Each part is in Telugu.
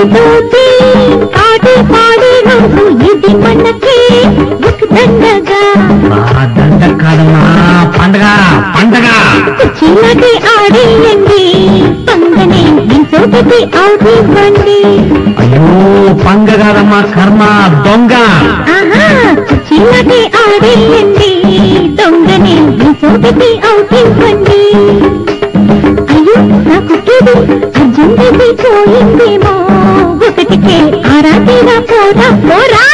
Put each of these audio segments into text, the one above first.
ఎంతోటి పాడి పాడి రోజు ఇది మనకి ఒక దండగా ఆ దండ కాదమ్మా పండగ పండగ చిన్నది ఆడియండి పంగని ఇంకొకటి ఆడివ్వండి అయ్యో పంగ కాదమ్మా కర్మ దొంగ ఆహా చిన్నది ఆడియండి దొంగని ఇంకొకటి ఆడివ్వండి అయ్యో నా కుట్టేది అర్జునుడిది పోయిందేమో ఒకటికే ఆరాటిగా పోరా పోరా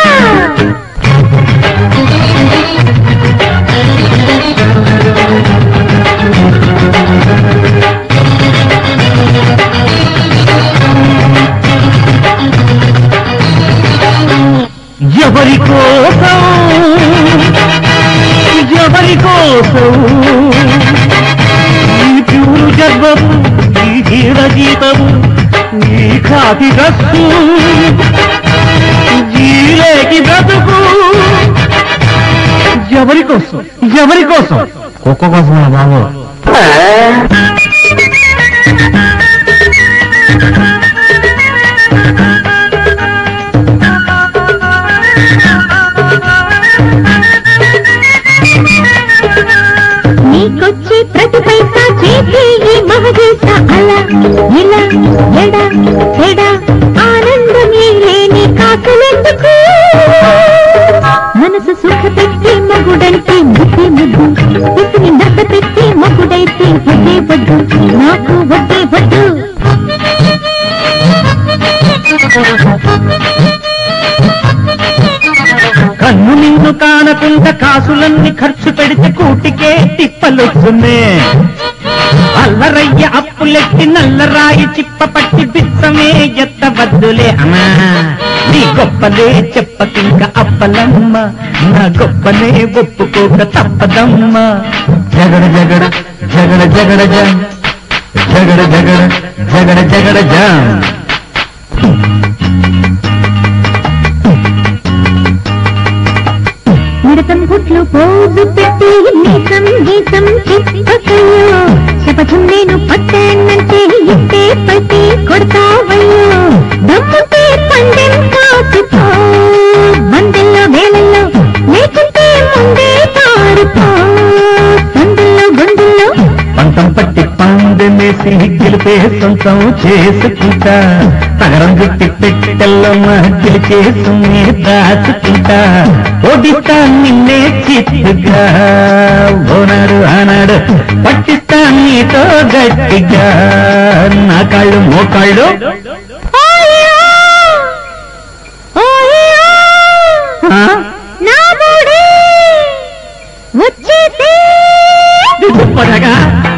ఎవరి కోసం ఎవరి కోసం ఈ ప్యూరు గర్వము ఈ జీవ జీతము ఈ కాకి గస్సు జీలేకి బ్రతుకు ఎవరి కోసం ఎవరి కోసం కుక్క కోసం బాబు నీకొచ్చే ప్రతి పైసా చేసే ఈ మహదేశ అలా ఇలా ఎడా ఎడా ఆనందం లేని కాకులెందుకు మనసు సుఖ పెట్టి మగుడంటే ముద్దే ముద్దు ఇసుని నచ్చ పెట్టి మగుడైతే వద్దే వద్దు నాకు వద్దే వద్దు కన్ను నిన్ను కానకుండా కాసులన్నీ ఖర్చు పెడితే కూటికే తిప్పలొచ్చునే అల్లరయ్య అప్పులెట్టి నల్లరాయి చిప్ప పట్టి బిచ్చమే ఎత్తవద్దులే అమ్మా నీ గొప్పలే చెప్పకింక అప్పలమ్మ నా గొప్పనే ఒప్పుకోక తప్పదమ్మా జగడ జగడ జగడ జగడ జం జగడ జగడ జగడ జగడ జం మిడతం గుట్లు పోజు పెట్టి నీసం గీసం చెప్పకయ్యో శపథం నేను పట్టానంటే ఇట్టే పట్టి కొడతావయ్యో దమ్ముంటే పందెం కాసుకో మందెల్లో వేళల్లో లేకుంటే ముందే పాడుకో సందుల్లో గుండెల్లో పంతం పట్టి పందెమేసి గెలిపే సొంతం చేసుకుంటా తగరం గుట్టి పెట్టెల్లో మధ్యలు చేసుకుని దాచుకుంటా ఓడిస్తా నిన్నే చిత్తుగా ఓనాడు ఆనాడు పట్టిస్తా నీతో గట్టిగా నా కాళ్ళు మోకాళ్ళు ఓయ్యో! ఓయ్యో! ఆ? నా బోడి వచ్చేసి దుప్పటగా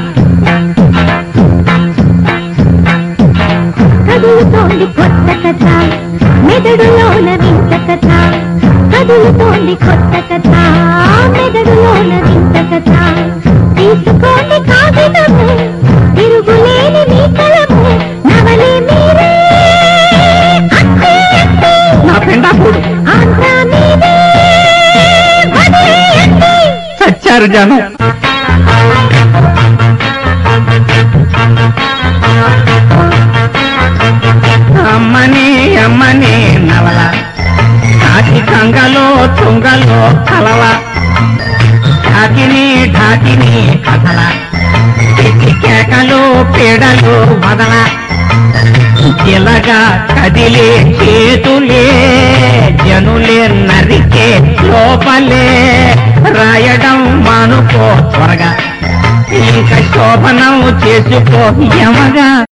కదులుతోంది కొత్త కథ మెదడులోన వింత కథ కదులుతోంది కొత్త కథ మెదడులోన వింత కథ తీసుకోండి కాగితము తిరుగులేని మీ కలము నవలే మీరే అట్టే అట్టే నా పెండాపుడు ఆంధ్ర మీదే వదిలేయండి చచ్చారు జనం అమ్మని అమ్మని నవల కాకి కంగలో తుంగలో కలవ ఢాకిని ఢాకిని కథల పిచ్చి కేకలు పీడలు వదల ఇలాగా కదిలే చేతులే జనులే నరికే లోపలే రాయడం మానుకో త్వరగా ఇంకా శోభనం చేసుకో యమగా